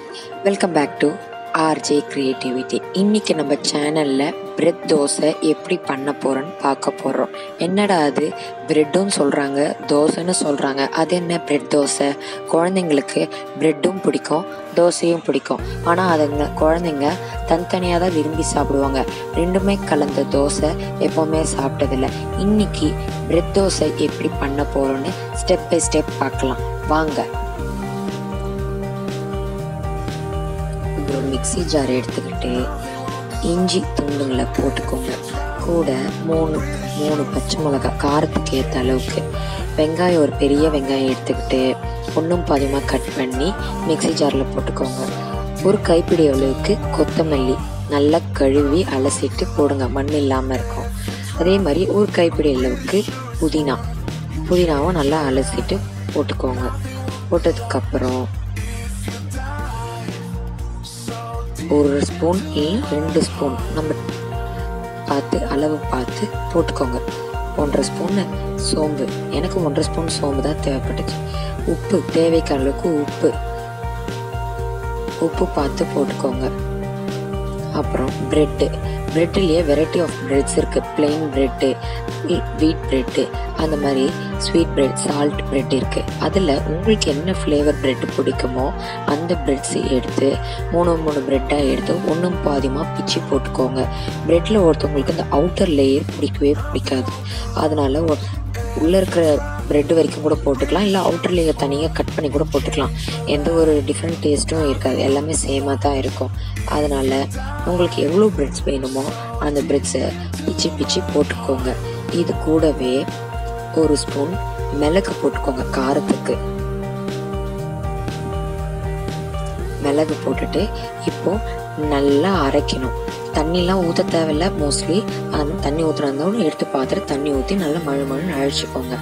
welcome back to RJ creativity இன்னைக்கு நம்ம சேனலில் பிரெட் தோசை எப்படி பண்ண போகிறோன்னு பார்க்க போகிறோம் என்னடா அது பிரெட்டும் சொல்கிறாங்க தோசைன்னு சொல்கிறாங்க அது என்ன பிரெட் தோசை குழந்தைங்களுக்கு பிரெட்டும் பிடிக்கும் தோசையும் பிடிக்கும் ஆனால் அதுங்க குழந்தைங்க தனித்தனியாக தான் விரும்பி சாப்பிடுவாங்க ரெண்டுமே கலந்த தோசை எப்போவுமே சாப்பிட்டதில்ல இன்னைக்கு பிரெட் தோசை எப்படி பண்ண போகிறோன்னு ஸ்டெப் பை ஸ்டெப் பார்க்கலாம் வாங்க ஒரு மிக்ஸி ஜார் எடுத்துக்கிட்டு இஞ்சி துண்டுங்களை போட்டுக்கோங்க கூட மூணு மூணு பச்சை மிளகாய் காரத்துக்கு ஏற்ற அளவுக்கு வெங்காயம் ஒரு பெரிய வெங்காயம் எடுத்துக்கிட்டு ஒன்றும் பாதியமாக கட் பண்ணி மிக்ஸி ஜாரில் போட்டுக்கோங்க ஒரு கைப்பிடி அளவுக்கு கொத்தமல்லி நல்லா கழுவி அலசிட்டு போடுங்க மண் இல்லாமல் இருக்கும் அதே மாதிரி ஒரு கைப்பிடி அளவுக்கு புதினா புதினாவும் நல்லா அலசிட்டு போட்டுக்கோங்க போட்டதுக்கப்புறம் ஒரு ஸ்பூன் இல்லை ரெண்டு ஸ்பூன் நம்ம பார்த்து அளவு பார்த்து போட்டுக்கோங்க ஒன்றரை ஸ்பூன் சோம்பு எனக்கு ஒன்றரை ஸ்பூன் சோம்பு தான் தேவைப்பட்டுச்சு உப்பு தேவைக்கு அளவுக்கு உப்பு உப்பு பார்த்து போட்டுக்கோங்க அப்புறம் ப்ரெட்டு ப்ரெட்லேயே வெரைட்டி ஆஃப் ப்ரெட்ஸ் இருக்குது பிளெயின் ப்ரெட்டு வீட் ப்ரெட்டு அந்த மாதிரி ஸ்வீட் ப்ரெட் சால்ட் ப்ரெட் இருக்குது அதில் உங்களுக்கு என்ன ஃப்ளேவர் ப்ரெட் பிடிக்குமோ அந்த ப்ரெட்ஸ் எடுத்து மூணு மூணு ப்ரெட்டாக எடுத்து ஒன்றும் பாதியமாக பிச்சு போட்டுக்கோங்க ப்ரெட்டில் ஒருத்தவங்களுக்கு இந்த அவுட்டர் லேயர் பிடிக்கவே பிடிக்காது அதனால உள்ளே இருக்கிற ப்ரெட் வரைக்கும் கூட போட்டுக்கலாம் இல்லை அவுட்டர் லேயர் தனியாக கட் பண்ணி கூட போட்டுக்கலாம் எந்த ஒரு டிஃப்ரெண்ட் டேஸ்ட்டும் இருக்காது எல்லாமே சேமாக தான் இருக்கும் அதனால் உங்களுக்கு எவ்வளோ ப்ரெட்ஸ் வேணுமோ அந்த ப்ரெட்ஸை பிச்சு பிச்சு போட்டுக்கோங்க இது கூடவே ஒரு ஸ்பூன் மிளகு போட்டுக்கோங்க காரத்துக்கு மிளகு போட்டுட்டு இப்போ நல்லா அரைக்கணும் தண்ணிலாம் ஊற்ற தேவையில்ல மோஸ்ட்லி அந்த தண்ணி ஊற்றுறதோடு எடுத்து பார்த்துட்டு தண்ணி ஊற்றி நல்லா மழு மழுன்னு அழைச்சிக்கோங்க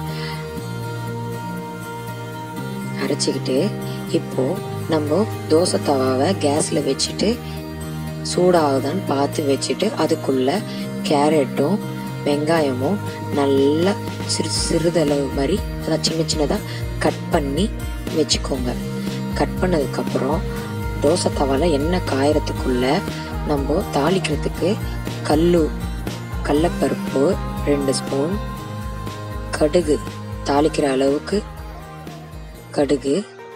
அரைச்சிக்கிட்டு இப்போ நம்ம தோசை தவாவை கேஸில் வச்சுட்டு சூடாகுதான்னு பார்த்து வச்சுட்டு அதுக்குள்ள கேரட்டும் வெங்காயமும் நல்லா சிறு சிறிதளவு மாதிரி அதான் சின்ன சின்னதாக கட் பண்ணி வச்சுக்கோங்க கட் பண்ணதுக்கப்புறம் தோசை தவால எண்ணெய் காயறதுக்குள்ள நம்ம தாளிக்கிறதுக்கு கல்லு கடலப்பருப்பு ரெண்டு ஸ்பூன் கடுகு தாளிக்கிற அளவுக்கு கடுகு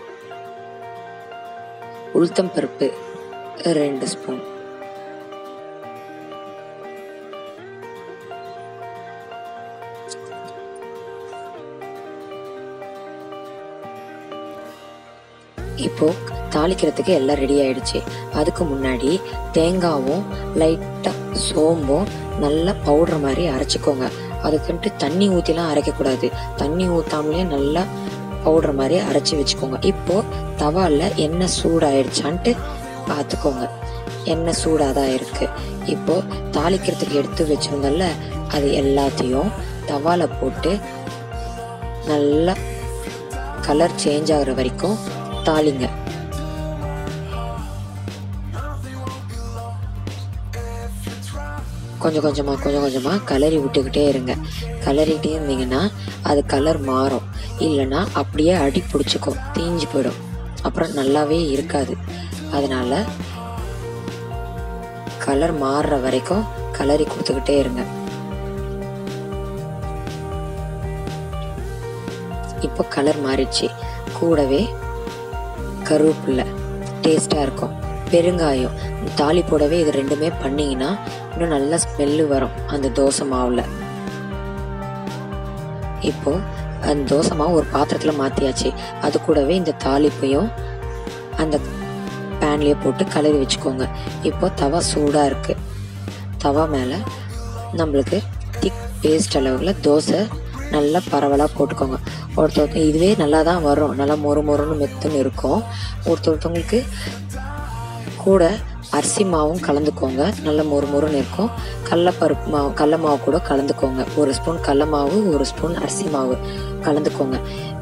உளுத்தம் பருப்பு ரெண்டு ஸ்பூன் இப்போ தாளிக்கிறதுக்கு எல்லாம் ரெடி ஆயிடுச்சு அதுக்கு முன்னாடி தேங்காவும் லைட்டாக சோம்பும் நல்லா பவுடர் மாதிரி அரைச்சிக்கோங்க அதுக்குன்ட்டு தண்ணி ஊற்றிலாம் அரைக்கக்கூடாது தண்ணி ஊற்றாமலே நல்லா பவுடர் மாதிரி அரைச்சி வச்சுக்கோங்க இப்போ தவால எண்ணெய் சூடாயிடுச்சான்ட்டு பார்த்துக்கோங்க எண்ணெய் சூடாக தான் இருக்கு இப்போ தாளிக்கிறதுக்கு எடுத்து வச்சிருந்தோம்ல அது எல்லாத்தையும் தவால போட்டு நல்லா கலர் சேஞ்ச் ஆகுற வரைக்கும் தாளிங்க கொஞ்சம் கொஞ்சமாக கொஞ்சம் கொஞ்சமாக கலரி விட்டுக்கிட்டே இருங்க கலரிட்டே இருந்தீங்கன்னா அது கலர் மாறும் இல்லைன்னா அப்படியே அடி பிடிச்சிக்கும் தீஞ்சு போயிடும் அப்புறம் நல்லாவே இருக்காது அதனால கலர் மாறுற வரைக்கும் கலரி கொடுத்துக்கிட்டே இருங்க இப்போ கலர் மாறிடுச்சு கூடவே கருவேப்பில்லை டேஸ்டாக இருக்கும் பெருங்காயம் தாலி போடவே இது ரெண்டுமே பண்ணிங்கன்னா இன்னும் நல்ல ஸ்மெல்லு வரும் அந்த தோசை மாவில் இப்போ அந்த தோசை மாவு ஒரு பாத்திரத்தில் மாற்றியாச்சு அது கூடவே இந்த தாளிப்பையும் அந்த பேன்லேயே போட்டு கலரி வச்சுக்கோங்க இப்போ தவா சூடாக இருக்குது தவா மேலே நம்மளுக்கு திக் பேஸ்ட் அளவில் தோசை நல்லா பரவலாக போட்டுக்கோங்க ஒருத்தவங்க இதுவே நல்லா தான் வரும் நல்லா மொறு மொறுன்னு மெத்துன்னு இருக்கும் ஒருத்தொருத்தவங்களுக்கு கூட அரிசி மாவும் கலந்துக்கோங்க நல்ல மொறு மொறுன்னு இருக்கும் கடலப்பருப்பு மாவு கடல மாவு கூட கலந்துக்கோங்க ஒரு ஸ்பூன் கடல மாவு ஒரு ஸ்பூன் அரிசி மாவு கலந்துக்கோங்க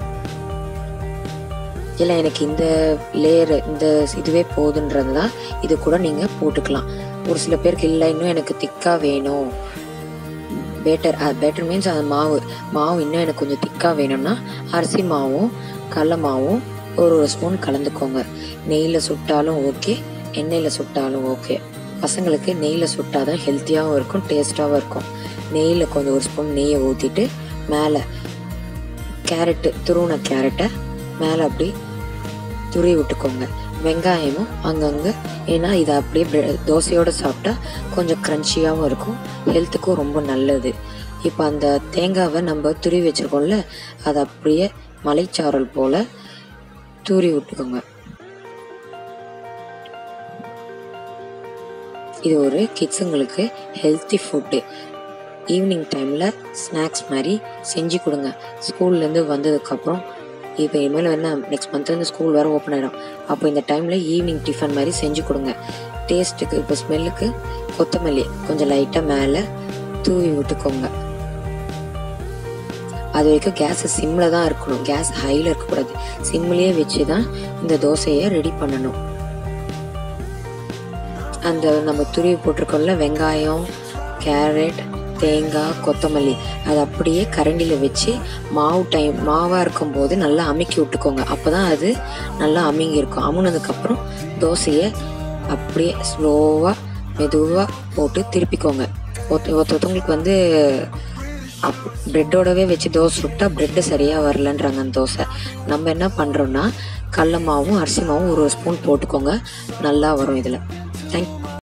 இல்லை எனக்கு இந்த லேயர் இந்த இதுவே போதுன்றது தான் இது கூட நீங்கள் போட்டுக்கலாம் ஒரு சில பேருக்கு இல்லை இன்னும் எனக்கு திக்காக வேணும் பேட்டர் பேட்டர் மீன்ஸ் அது மாவு மாவு இன்னும் எனக்கு கொஞ்சம் திக்காக வேணும்னா அரிசி மாவும் கடல மாவும் ஒரு ஒரு ஸ்பூன் கலந்துக்கோங்க நெய்யில் சுட்டாலும் ஓகே எண்ணெயில் சுட்டாலும் ஓகே பசங்களுக்கு நெய்யில் சுட்டாதான் ஹெல்த்தியாகவும் இருக்கும் டேஸ்ட்டாகவும் இருக்கும் நெய்யில் கொஞ்சம் ஒரு ஸ்பூன் நெய்யை ஊற்றிட்டு மேலே கேரட்டு துருவன கேரட்டை மேலே அப்படி துருவி விட்டுக்கோங்க வெங்காயமும் அங்கங்கே ஏன்னா இதை அப்படியே bre- தோசையோட சாப்பிட்டா கொஞ்சம் க்ரன்ச்சியாகவும் இருக்கும் ஹெல்த்துக்கும் ரொம்ப நல்லது இப்போ அந்த தேங்காவை நம்ம துருவி வச்சிருக்கோம்ல அதை அப்படியே மலைச்சாரல் போல் தூரி விட்டுக்கோங்க இது ஒரு கிட்ஸுங்களுக்கு ஹெல்த்தி ஃபுட்டு ஈவினிங் டைமில் ஸ்நாக்ஸ் மாதிரி செஞ்சு கொடுங்க ஸ்கூல்லேருந்து வந்ததுக்கப்புறம் இப்போ இனிமேல் என்ன நெக்ஸ்ட் மந்த்லேருந்து ஸ்கூல் வேறு ஓப்பன் ஆகிடும் அப்போ இந்த டைமில் ஈவினிங் டிஃபன் மாதிரி செஞ்சு கொடுங்க டேஸ்ட்டுக்கு இப்போ ஸ்மெல்லுக்கு கொத்தமல்லி கொஞ்சம் லைட்டாக மேலே தூவி விட்டுக்கோங்க அது வரைக்கும் கேஸ் சிம்மில் தான் இருக்கணும் கேஸ் ஹையில் இருக்கக்கூடாது சிம்லேயே வச்சு தான் இந்த தோசையை ரெடி பண்ணணும் அந்த நம்ம துருவி போட்டிருக்கோம்ல வெங்காயம் கேரட் தேங்காய் கொத்தமல்லி அது அப்படியே கரண்டியில் வச்சு மாவு டைம் மாவாக இருக்கும்போது நல்லா அமுக்கி விட்டுக்கோங்க அப்போ தான் அது நல்லா அமுங்கி இருக்கும் அமுனதுக்கப்புறம் தோசையை அப்படியே ஸ்லோவாக மெதுவாக போட்டு திருப்பிக்கோங்க ஒருத்த ஒருத்தவங்களுக்கு வந்து அப் ப்ரெட்டோடவே வச்சு தோசை சுட்டா ப்ரெட்டு சரியாக வரலன்றாங்க அந்த தோசை நம்ம என்ன பண்ணுறோன்னா கடல மாவும் அரிசி மாவும் ஒரு ஒரு ஸ்பூன் போட்டுக்கோங்க நல்லா வரும் இதில் தேங்க்